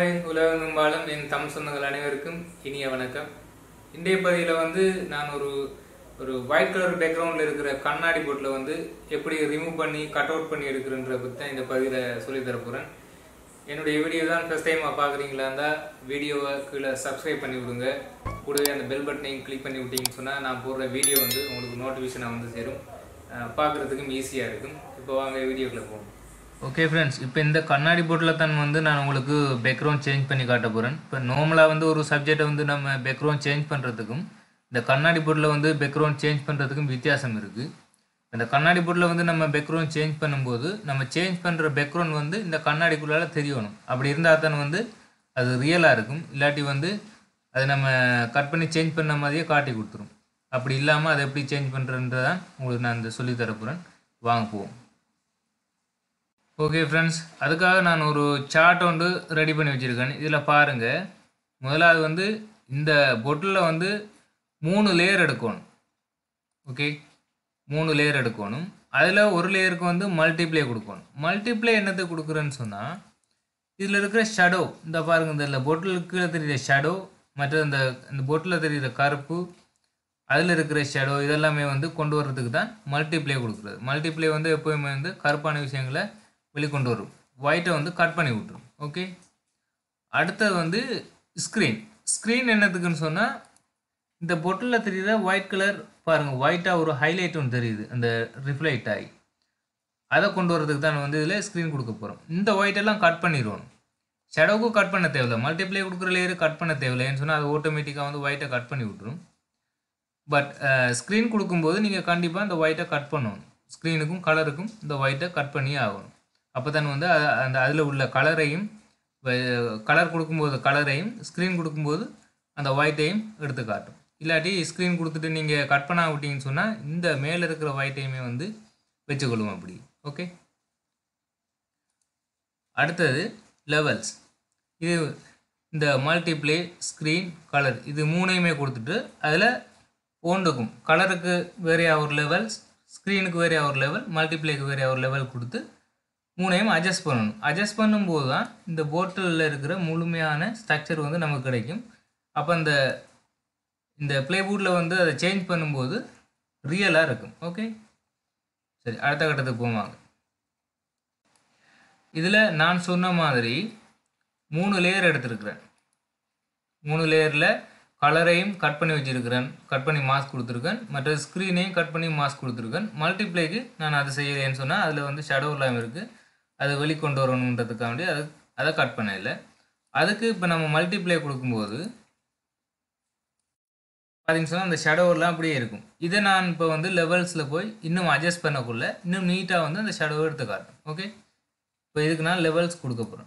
hi உலகம் வாழும் என் தமிழ் சொந்தங்கள் அனைவருக்கும் இனிய வணக்கம் இன்றைய பதிவில் வந்து நான் ஒரு ஒரு ஒயிட் கலர் பேக்ரவுண்டில் இருக்கிற கண்ணாடி போட்டில் வந்து எப்படி ரிமூவ் பண்ணி கட் அவுட் பண்ணி எடுக்கிறன்ற பற்றி தான் இந்த பதிவில் சொல்லித் தர போகிறேன் என்னுடைய வீடியோ தான் ஃபஸ்ட் டைம் பார்க்குறீங்களா இருந்தால் வீடியோவை கீழே சப்ஸ்கிரைப் பண்ணி விடுங்க கூடவே அந்த பெல் பட்டனையும் கிளிக் பண்ணி விட்டீங்கன்னு சொன்னால் நான் போடுற வீடியோ வந்து உங்களுக்கு நோட்டிஃபிகேஷனாக வந்து சேரும் பார்க்குறதுக்கும் ஈஸியாக இருக்கும் இப்போ வாங்க வீடியோக்குள்ளே போவோம் ஓகே ஃப்ரெண்ட்ஸ் இப்போ இந்த கண்ணாடி போட்டில் தான் வந்து நான் உங்களுக்கு பேக்ரவுண்ட் சேஞ்ச் பண்ணி காட்ட போகிறேன் இப்போ நார்மலாக வந்து ஒரு சப்ஜெக்டை வந்து நம்ம பேக்ரவுண்ட் சேஞ்ச் பண்ணுறதுக்கும் இந்த கண்ணாடி போட்டில் வந்து பேக்ரவுண்ட் சேஞ்ச் பண்ணுறதுக்கும் வித்தியாசம் இருக்குது இந்த கண்ணாடி போட்டில் வந்து நம்ம பேக்ரவுண்ட் சேஞ்ச் பண்ணும்போது நம்ம சேஞ்ச் பண்ணுற பேக்ரவுண்ட் வந்து இந்த கண்ணாடிக்குள்ளால தெரியணும் அப்படி இருந்தால் தான் வந்து அது ரியலாக இருக்கும் இல்லாட்டி வந்து அதை நம்ம கட் பண்ணி சேஞ்ச் பண்ண மாதிரியே காட்டி கொடுத்துரும் அப்படி இல்லாமல் அதை எப்படி சேஞ்ச் பண்ணுறன்றதான் உங்களுக்கு நான் இந்த சொல்லி தரப்போகிறேன் வாங்க போவோம் ஓகே ஃப்ரெண்ட்ஸ் அதுக்காக நான் ஒரு சார்ட் ஒன்று ரெடி பண்ணி வச்சுருக்கேன் இதில் பாருங்கள் முதலாவது வந்து இந்த பொட்டிலில் வந்து மூணு லேயர் எடுக்கணும் ஓகே மூணு லேயர் எடுக்கணும் அதில் ஒரு லேயருக்கு வந்து மல்டிப்ளே கொடுக்கணும் மல்டிப்ளே என்னத்தை கொடுக்குறேன்னு சொன்னால் இதில் இருக்கிற ஷடோ இந்த பாருங்கள் இந்த பொட்டிலுக்கு கீழே தெரியுற ஷடோ மற்ற இந்த இந்த பொட்டில் தெரியுற கருப்பு அதில் இருக்கிற ஷேடோ இதெல்லாமே வந்து கொண்டு வர்றதுக்கு தான் மல்டிப்ளே கொடுக்குறது மல்டிப்ளே வந்து எப்போயுமே வந்து கருப்பான விஷயங்களை வெளிக்கொண்டு வரும் ஒயிட்டை வந்து கட் பண்ணி விட்டுரும் ஓகே அடுத்தது வந்து ஸ்க்ரீன் ஸ்க்ரீன் என்னத்துக்குன்னு சொன்னால் இந்த பொட்டில் தெரியுற ஒயிட் கலர் பாருங்கள் ஒயிட்டாக ஒரு ஹைலைட் ஒன்று தெரியுது அந்த ரிஃப்ளைட் ஆகி அதை கொண்டு வரதுக்கு தான் வந்து இதில் ஸ்க்ரீன் கொடுக்க போகிறோம் இந்த ஒயிட்டெல்லாம் கட் பண்ணிடுவோம் ஷேடோவுக்கும் கட் பண்ண தேவையில்லை மல்டிப்ளே கொடுக்குற லேயர் கட் பண்ண தேவையில்லைன்னு சொன்னால் அது ஆட்டோமேட்டிக்காக வந்து ஒயிட்டை கட் பண்ணி விட்டுரும் பட் ஸ்க்ரீன் கொடுக்கும்போது நீங்கள் கண்டிப்பாக இந்த ஒயிட்டை கட் பண்ணணும் ஸ்க்ரீனுக்கும் கலருக்கும் இந்த ஒயிட்டை கட் பண்ணி ஆகணும் அப்போ தான் வந்து அ- அந்த அதில் உள்ள கலரையும் கலர் கொடுக்கும்போது கலரையும் ஸ்க்ரீன் கொடுக்கும்போது அந்த ஒயிட்டையும் எடுத்து காட்டும் இல்லாட்டி ஸ்க்ரீன் கொடுத்துட்டு நீங்கள் கட் பண்ண விட்டீங்கன்னு சொன்னால் இந்த மேலே இருக்கிற ஒயிட்டையுமே வந்து வச்சுக்கொள்ளும் அப்படி ஓகே அடுத்தது லெவல்ஸ் இது இந்த மல்டிப்ளே ஸ்க்ரீன் கலர் இது மூணையுமே கொடுத்துட்டு அதில் ஒன்றுக்கும் கலருக்கு வேறையாக ஒரு லெவல் ஸ்க்ரீனுக்கு வேறையாக ஒரு லெவல் மல்டிப்ளேக்கு வேறையாக ஒரு லெவல் கொடுத்து மூணையும் அட்ஜஸ்ட் பண்ணணும் அட்ஜஸ்ட் பண்ணும்போது தான் இந்த போட்டிலில் இருக்கிற முழுமையான ஸ்ட்ரக்சர் வந்து நமக்கு கிடைக்கும் அப்போ அந்த இந்த ப்ளேபோர்டில் வந்து அதை சேஞ்ச் பண்ணும்போது ரியலாக இருக்கும் ஓகே சரி அடுத்த கட்டத்துக்கு போவாங்க இதில் நான் சொன்ன மாதிரி மூணு லேயர் எடுத்திருக்கிறேன் மூணு லேயரில் கலரையும் கட் பண்ணி வச்சிருக்கிறேன் கட் பண்ணி மாஸ்க் கொடுத்துருக்கேன் மற்ற ஸ்க்ரீனையும் கட் பண்ணி மாஸ்க் கொடுத்துருக்கேன் மல்டிப்ளேக்கு நான் அது செய்யலைன்னு சொன்னால் அதில் வந்து ஷடோ இல்லாமல் இருக்குது அதை வெளிக்கொண்டு வரணுன்றதுக்காண்டி அது அதை கட் பண்ண இல்லை அதுக்கு இப்போ நம்ம மல்டிப்ளே கொடுக்கும்போது பார்த்தீங்கன்னு சொன்னால் அந்த ஷடோவெல்லாம் அப்படியே இருக்கும் இதை நான் இப்போ வந்து லெவல்ஸில் போய் இன்னும் அட்ஜஸ்ட் பண்ணக்குள்ள இன்னும் நீட்டாக வந்து அந்த ஷடோவை எடுத்து காட்டும் ஓகே இப்போ இதுக்கு நான் லெவல்ஸ் கொடுக்க போகிறேன்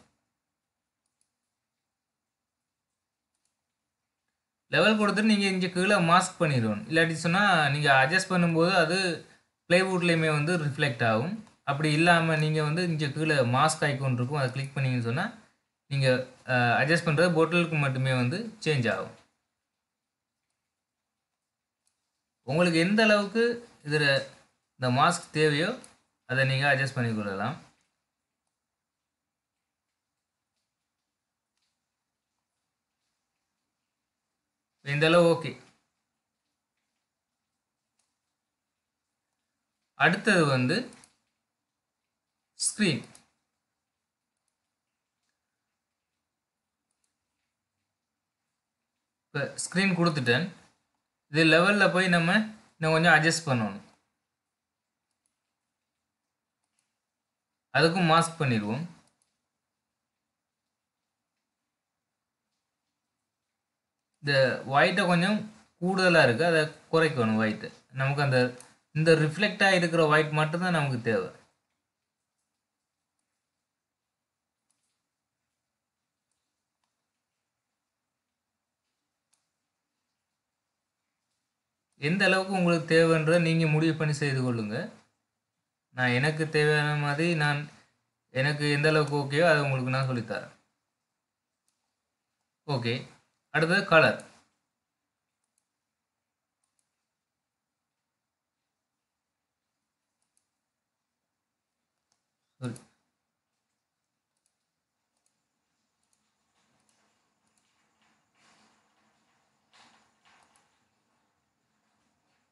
லெவல் கொடுத்துட்டு நீங்கள் இங்கே கீழே மாஸ்க் பண்ணிடணும் இல்லாட்டி சொன்னால் நீங்கள் அட்ஜஸ்ட் பண்ணும்போது அது ப்ளேவுட்லேயுமே வந்து ரிஃப்ளெக்ட் ஆகும் அப்படி இல்லாமல் நீங்கள் வந்து இங்கே கீழே மாஸ்க் ஐக்கோன் இருக்கும் அதை கிளிக் பண்ணீங்கன்னு சொன்னால் நீங்கள் அட்ஜஸ்ட் பண்ணுறது பொட்டிலுக்கு மட்டுமே வந்து சேஞ்ச் ஆகும் உங்களுக்கு எந்த அளவுக்கு இதில் இந்த மாஸ்க் தேவையோ அதை நீங்கள் அட்ஜஸ்ட் பண்ணி கொள்ளலாம் இந்த அளவு ஓகே அடுத்தது வந்து ஸ்க்ரீன் இப்போ ஸ்க்ரீன் கொடுத்துட்டேன் இது லெவலில் போய் நம்ம இன்னும் கொஞ்சம் அட்ஜஸ்ட் பண்ணணும் அதுக்கும் மாஸ்க் பண்ணிடுவோம் இந்த ஒயிட்டை கொஞ்சம் கூடுதலாக இருக்குது அதை குறைக்கணும் ஒயிட்டை நமக்கு அந்த இந்த ரிஃப்ளெக்டாக இருக்கிற ஒயிட் மட்டும்தான் நமக்கு தேவை எந்த அளவுக்கு உங்களுக்கு தேவைன்றதை நீங்கள் முடிவு பண்ணி செய்து கொள்ளுங்கள் நான் எனக்கு தேவையான மாதிரி நான் எனக்கு எந்த அளவுக்கு ஓகேயோ அதை உங்களுக்கு நான் சொல்லித்தரேன் ஓகே அடுத்தது கலர்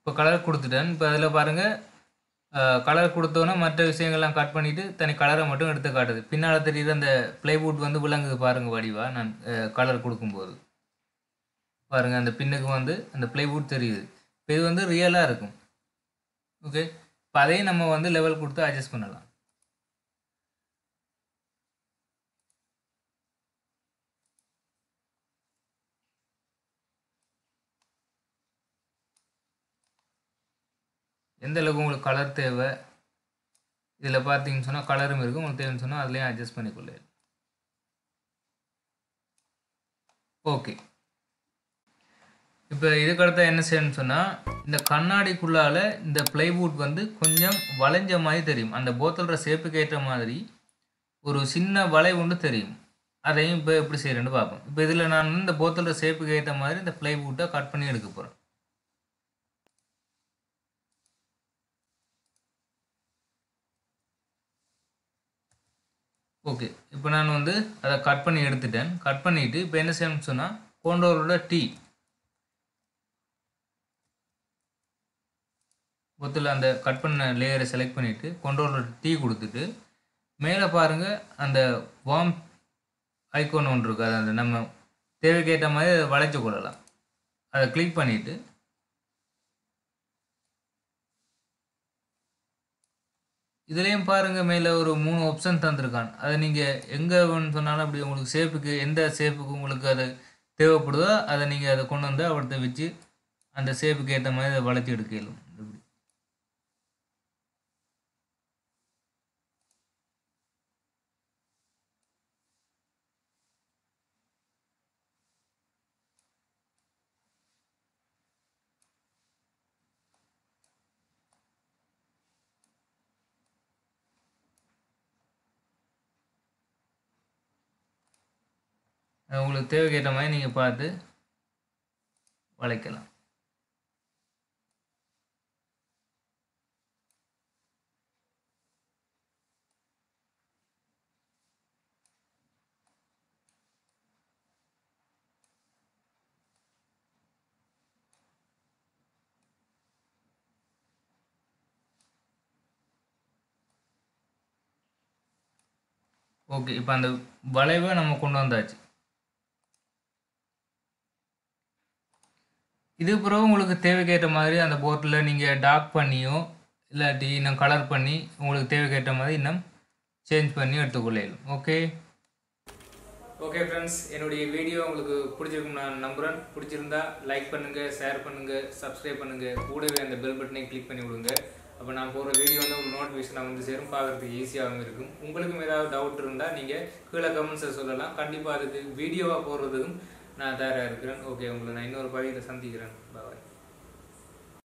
இப்போ கலர் கொடுத்துட்டேன் இப்போ அதில் பாருங்கள் கலர் கொடுத்தோன்னே மற்ற விஷயங்கள்லாம் கட் பண்ணிவிட்டு தனி கலரை மட்டும் எடுத்து காட்டுது பின்னால் தெரியுது அந்த ப்ளைவுட் வந்து விளங்குது பாருங்கள் வடிவா நான் கலர் கொடுக்கும்போது பாருங்கள் அந்த பின்னுக்கு வந்து அந்த ப்ளைவுட் தெரியுது இப்போ இது வந்து ரியலாக இருக்கும் ஓகே இப்போ அதையும் நம்ம வந்து லெவல் கொடுத்து அட்ஜஸ்ட் பண்ணலாம் எந்த அளவுக்கு உங்களுக்கு கலர் தேவை இதில் பார்த்தீங்கன்னு சொன்னால் கலரும் இருக்கும் உங்களுக்கு தேவைன்னு சொன்னால் அதுலேயும் அட்ஜஸ்ட் பண்ணிக்கொள்ள ஓகே இப்போ இதுக்கடுத்த என்ன செய்யணும்னு சொன்னால் இந்த கண்ணாடிக்குள்ளால் இந்த ப்ளைவுட் வந்து கொஞ்சம் வளைஞ்ச மாதிரி தெரியும் அந்த போத்தலோட ஷேப்புக்கு ஏற்ற மாதிரி ஒரு சின்ன வளைவு ஒன்று தெரியும் அதையும் இப்போ எப்படி செய்கிறேன்னு பார்ப்போம் இப்போ இதில் நான் வந்து இந்த போத்தலோட ஷேப்புக்கு ஏற்ற மாதிரி இந்த ப்ளைவுட்டை கட் பண்ணி எடுக்க போகிறேன் ஓகே இப்போ நான் வந்து அதை கட் பண்ணி எடுத்துட்டேன் கட் பண்ணிவிட்டு இப்போ என்ன செய்யணும்னு சொன்னால் கோண்டோரோட டீ மொத்தத்தில் அந்த கட் பண்ண லேயரை செலக்ட் பண்ணிவிட்டு கொண்டோரோட டீ கொடுத்துட்டு மேலே பாருங்கள் அந்த வார்ம் ஐக்கோன் ஒன்று இருக்குது அது அந்த நம்ம தேவைக்கேற்ற மாதிரி அதை வளைச்சு கொள்ளலாம் அதை கிளிக் பண்ணிவிட்டு இதுலேயும் பாருங்கள் மேலே ஒரு மூணு ஆப்ஷன் தந்திருக்கான் அதை நீங்கள் எங்கே வேணும்னு சொன்னாலும் அப்படி உங்களுக்கு ஷேப்புக்கு எந்த ஷேப்புக்கு உங்களுக்கு அது தேவைப்படுதோ அதை நீங்கள் அதை கொண்டு வந்து அவர்கிட்ட வச்சு அந்த ஷேப்புக்கு ஏற்ற மாதிரி அதை வளைச்சி எடுக்கலாம் இப்படி அது உங்களுக்கு தேவைக்கேற்ற மாதிரி நீங்கள் பார்த்து வளைக்கலாம் ஓகே இப்போ அந்த வளைவை நம்ம கொண்டு வந்தாச்சு இது பிறகு உங்களுக்கு தேவைக்கேற்ற மாதிரி அந்த போட்டில் நீங்கள் டார்க் பண்ணியோ இல்லாட்டி இன்னும் கலர் பண்ணி உங்களுக்கு தேவைக்கேற்ற மாதிரி இன்னும் சேஞ்ச் பண்ணி எடுத்துக்கொள்ளலாம் ஓகே ஓகே ஃப்ரெண்ட்ஸ் என்னுடைய வீடியோ உங்களுக்கு பிடிச்சிருக்கும் நான் நம்புகிறேன் பிடிச்சிருந்தா லைக் பண்ணுங்கள் ஷேர் பண்ணுங்கள் சப்ஸ்கிரைப் பண்ணுங்கள் கூடவே அந்த பெல் பட்டனையும் கிளிக் பண்ணி விடுங்க அப்போ நான் போகிற வீடியோ வந்து உங்களுக்கு நோட்டிஃபிகேஷன் வந்து சேரும் பார்க்குறதுக்கு ஈஸியாகவும் இருக்கும் உங்களுக்கும் ஏதாவது டவுட் இருந்தால் நீங்கள் கீழே கமெண்ட்ஸை சொல்லலாம் கண்டிப்பாக அதுக்கு வீடியோவாக போடுறதுக்கும் நான் தயாராக இருக்கிறேன் ஓகே உங்களை நான் இன்னொரு பதிவில் சந்திக்கிறேன் பாய்